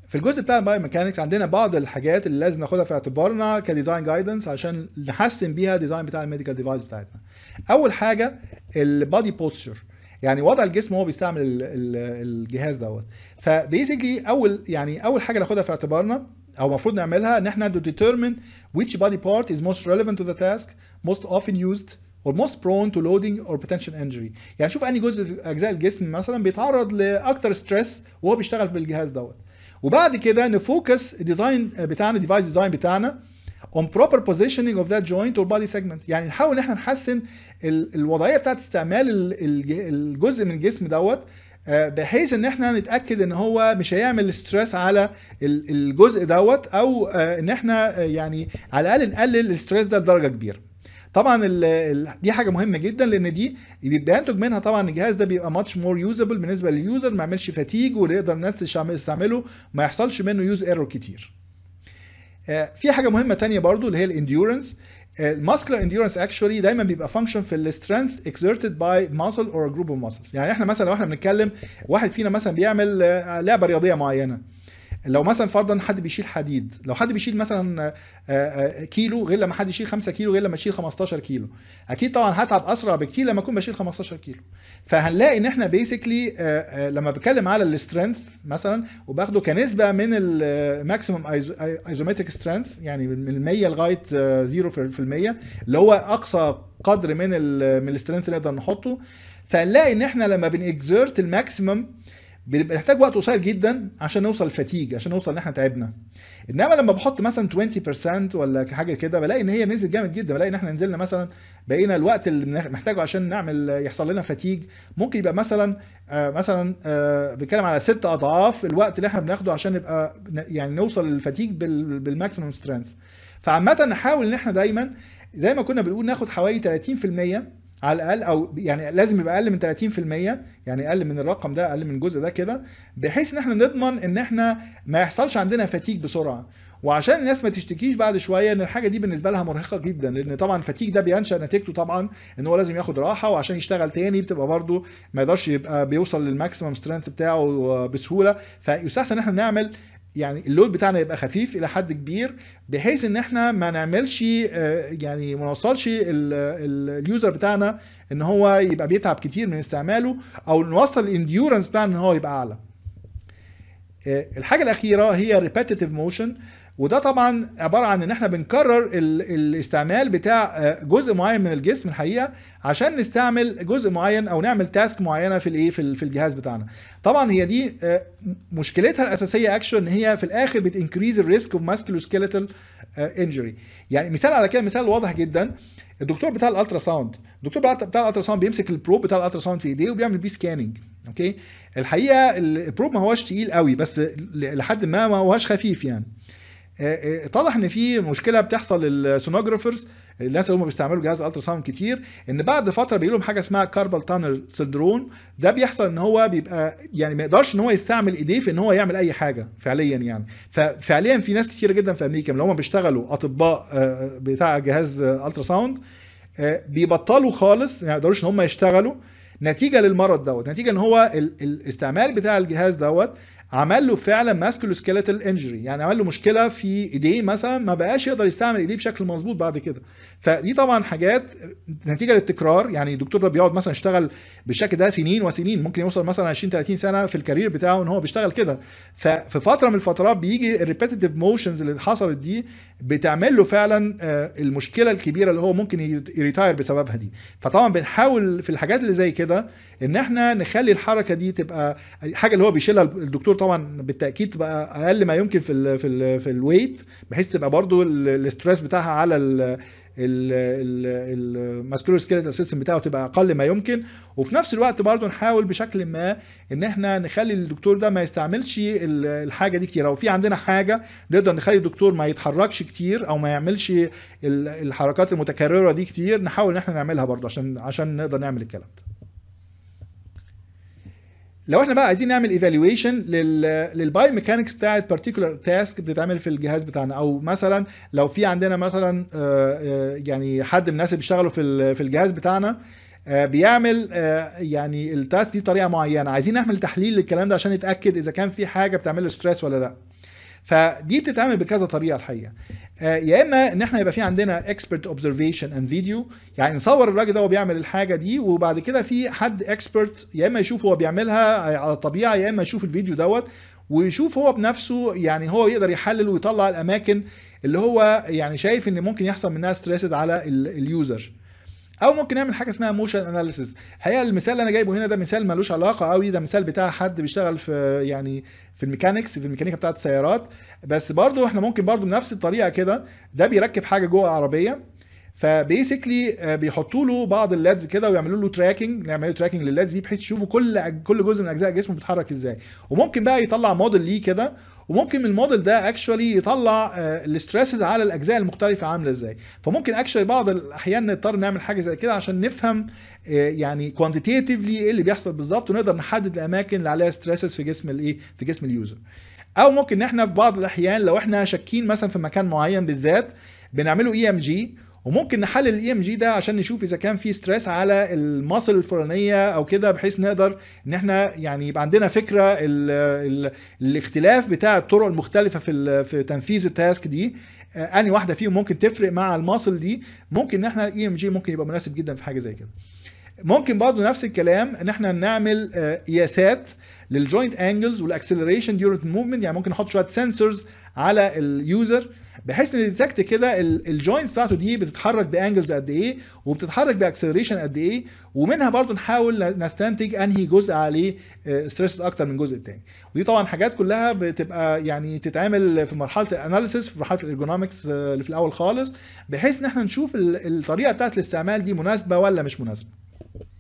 في الجزء بتاع البايو ميكانكس عندنا بعض الحاجات اللي لازم ناخدها في اعتبارنا كديزاين جايدنس عشان نحسن بيها الديزاين بتاع الميديكال ديفايس بتاعتنا اول حاجه البادي بوستشر يعني وضع الجسم وهو بيستعمل ال- ال- الجهاز دوت فبيسكلي اول يعني اول حاجه ناخدها في اعتبارنا او المفروض نعملها ان احنا to determine which body part is most relevant to the task most often used or most prone to loading or potential injury يعني شوف انهي جزء في اجزاء الجسم مثلا بيتعرض لاكتر ستريس وهو بيشتغل بالجهاز دوت وبعد كده نفوكس الديزاين بتاعنا الديفايس ديزاين بتاعنا on proper positioning of that joint or body segment يعني نحاول ان احنا نحسن ال- الوضعيه بتاعت استعمال ال- الج- الجزء من الجسم دوت آه، بحيث ان احنا نتاكد ان هو مش هيعمل ستريس على ال- الجزء دوت او آه، ان احنا آه، يعني على الاقل نقلل الستريس ده لدرجه كبيره طبعا ال ال دي حاجه مهمه جدا لان دي بينتج منها طبعا الجهاز ده بيبقى ماتش مور يوزابل بالنسبه لليوزر ما يعملش فاتيج ويقدر الناس تستعمله ما يحصلش منه يوز ايرور كتير آه، في حاجه مهمه تانية برضو اللي هي الانديورنس الماسكولار انديورنس اكشولي دايما بيبقى فانكشن في السترينث اكزerted باي ماسل اور جروب اوف ماسلز يعني احنا مثلا لو احنا بنتكلم واحد فينا مثلا بيعمل آه، لعبه رياضيه معينه لو مثلا فرضا حد بيشيل حديد لو حد بيشيل مثلا آه، آه، كيلو غير لما حد يشيل 5 كيلو غير لما يشيل 15 كيلو اكيد طبعا هتعب اسرع بكتير لما اكون بشيل 15 كيلو فهنلاقي ان احنا بيسكلي لما بتكلم على السترينث مثلا وباخده كنسبه من الماكسيمم ايزومتريك سترينث يعني من 100 لغايه 0 في المية اللي هو اقصى قدر من ال من السترينث اللي نقدر نحطه فنلاقي ان احنا لما بنكزرت الماكسيمم بنبقى نحتاج وقت قصير جدا عشان نوصل الفتيج عشان نوصل ان احنا تعبنا انما لما بحط مثلا 20% ولا حاجه كده بلاقي ان هي نزل جامد جدا بلاقي ان احنا نزلنا مثلا بقينا الوقت اللي محتاجه عشان نعمل يحصل لنا فتيج ممكن يبقى مثلا آه مثلا آه بنتكلم على ست اضعاف الوقت اللي احنا بناخده عشان نبقى يعني نوصل للفتيج بالماكسيمم سترينث فعامه نحاول ان احنا دايما زي ما كنا بنقول ناخد حوالي 30% على الاقل او يعني لازم يبقى اقل من 30% يعني اقل من الرقم ده اقل من الجزء ده كده بحيث ان احنا نضمن ان احنا ما يحصلش عندنا فتيج بسرعه وعشان الناس ما تشتكيش بعد شويه ان الحاجه دي بالنسبه لها مرهقه جدا لان طبعا الفتيج ده بينشا نتيجته طبعا ان هو لازم ياخد راحه وعشان يشتغل تاني بتبقى برده ما يقدرش يبقى بيوصل للماكسيمم سترينث بتاعه بسهوله فيستحسن ان احنا نعمل يعني اللود بتاعنا يبقى خفيف الى حد كبير بحيث ان احنا ما نعملش يعني ما نوصلش اليوزر بتاعنا ان هو يبقى بيتعب كتير من استعماله او نوصل الانديورنس بتاعنا ان هو يبقى اعلى الحاجه الاخيره هي ريبيتيتيف موشن وده طبعا عباره عن ان احنا بنكرر الاستعمال بتاع جزء معين من الجسم الحقيقه عشان نستعمل جزء معين او نعمل تاسك معينه في الايه في الجهاز بتاعنا طبعا هي دي مشكلتها الاساسيه اكشن ان هي في الاخر بتنكريز الريسك اوف ماسكولوسكيلتال انجري يعني مثال على كده مثال واضح جدا الدكتور بتاع الالترا ساوند الدكتور بتاع الالترا ساوند بيمسك البروب بتاع الالترا ساوند في ايديه وبيعمل بيه سكاننج اوكي الحقيقه البروب ما هوش تقيل قوي بس لحد ما ما هوش خفيف يعني اتضح ان في مشكله بتحصل للسونوجرافرز الناس اللي هم بيستعملوا جهاز الترا ساوند كتير ان بعد فتره بيجي لهم حاجه اسمها كاربال تانر سندروم ده بيحصل ان هو بيبقى يعني ما يقدرش ان هو يستعمل ايديه في ان هو يعمل اي حاجه فعليا يعني ففعليا في ناس كتير جدا في امريكا اللي هم بيشتغلوا اطباء بتاع جهاز الترا ساوند بيبطلوا خالص يعني ما يقدروش ان هم يشتغلوا نتيجه للمرض دوت نتيجه ان هو الاستعمال بتاع الجهاز دوت عمل له فعلا ماسكولوسكيلتال انجري يعني عمل له مشكله في ايديه مثلا ما بقاش يقدر يستعمل ايديه بشكل مظبوط بعد كده فدي طبعا حاجات نتيجه للتكرار يعني الدكتور ده بيقعد مثلا يشتغل بالشكل ده سنين وسنين ممكن يوصل مثلا 20 30 سنه في الكارير بتاعه ان هو بيشتغل كده ففي فتره من الفترات بيجي الريبيتيتيف موشنز اللي حصلت دي بتعمل له فعلا المشكله الكبيره اللي هو ممكن يريتاير بسببها دي فطبعا بنحاول في الحاجات اللي زي كده ان احنا نخلي الحركه دي تبقى الحاجه اللي هو بيشيلها الدكتور طبعا بالتاكيد تبقى اقل ما يمكن في ال في ال في الويت بحيث تبقى برضو الاستريس بتاعها على ال الماسكولار سكيلتال سيستم بتاعه تبقى اقل ما يمكن وفي نفس الوقت برضو نحاول بشكل ما ان احنا نخلي الدكتور ده ما يستعملش الحاجه دي كتير او في عندنا حاجه نقدر نخلي الدكتور ما يتحركش كتير او ما يعملش الحركات المتكرره دي كتير نحاول ان احنا نعملها برضو عشان عشان نقدر نعمل الكلام ده لو احنا بقى عايزين نعمل ايفالويشن للباي ميكانكس بتاعت بارتيكولار تاسك بتتعمل في الجهاز بتاعنا او مثلا لو في عندنا مثلا يعني حد من الناس اللي بيشتغلوا في في الجهاز بتاعنا بيعمل يعني التاسك دي بطريقه معينه عايزين نعمل تحليل للكلام ده عشان نتاكد اذا كان في حاجه بتعمل له ستريس ولا لا فدي بتتعمل بكذا طريقه الحقيقه آه، يا اما ان احنا يبقى في عندنا اكسبرت اوبزرفيشن اند فيديو يعني نصور الراجل ده وهو بيعمل الحاجه دي وبعد كده في حد اكسبرت يا اما يشوف هو بيعملها على الطبيعه يا اما يشوف الفيديو دوت ويشوف هو بنفسه يعني هو يقدر يحلل ويطلع الاماكن اللي هو يعني شايف ان ممكن يحصل منها ستريسز على ال- اليوزر او ممكن نعمل حاجه اسمها موشن اناليسيس الحقيقه المثال اللي انا جايبه هنا ده مثال ملوش علاقه قوي ده مثال بتاع حد بيشتغل في يعني في الميكانيكس في الميكانيكا بتاعه السيارات بس برضو احنا ممكن برضو بنفس الطريقه كده ده بيركب حاجه جوه العربيه فبيسكلي بيحطوا له بعض الليدز كده ويعملوا له تراكنج نعمل له تراكنج للليدز دي بحيث يشوفوا كل كل جزء من اجزاء جسمه بيتحرك ازاي وممكن بقى يطلع موديل ليه كده وممكن من الموديل ده اكشولي يطلع الاستريسز على الاجزاء المختلفه عامله ازاي فممكن اكشولي بعض الاحيان نضطر نعمل حاجه زي كده عشان نفهم آه، يعني كوانتيتيفلي ايه اللي بيحصل بالظبط ونقدر نحدد الاماكن اللي عليها ستريسز في جسم الايه في جسم اليوزر او ممكن ان احنا في بعض الاحيان لو احنا شاكين مثلا في مكان معين بالذات بنعمله اي ام جي وممكن نحلل الاي ام جي ده عشان نشوف اذا كان في ستريس على المصل الفلانيه او كده بحيث نقدر ان احنا يعني يبقى عندنا فكره ال ال الاختلاف بتاع الطرق المختلفه في ال- في تنفيذ التاسك دي آه، انهي واحده فيهم ممكن تفرق مع المصل دي ممكن ان احنا الاي ام جي ممكن يبقى مناسب جدا في حاجه زي كده ممكن برضو نفس الكلام ان احنا نعمل آه، قياسات للجوينت انجلز والاكسلريشن ديورنت موفمنت يعني ممكن نحط شويه سنسورز على اليوزر بحيث نديتكت كده الجوينتس بتاعته دي بتتحرك بانجلز قد ايه وبتتحرك باكسلريشن قد ايه ومنها برضو نحاول نستنتج انهي جزء عليه ستريس اكتر من جزء تاني ودي طبعا حاجات كلها بتبقى يعني تتعمل في مرحله الاناليسيس في مرحله الارجونومكس اللي في الاول خالص بحيث ان احنا نشوف ال- الطريقه بتاعت الاستعمال دي مناسبه ولا مش مناسبه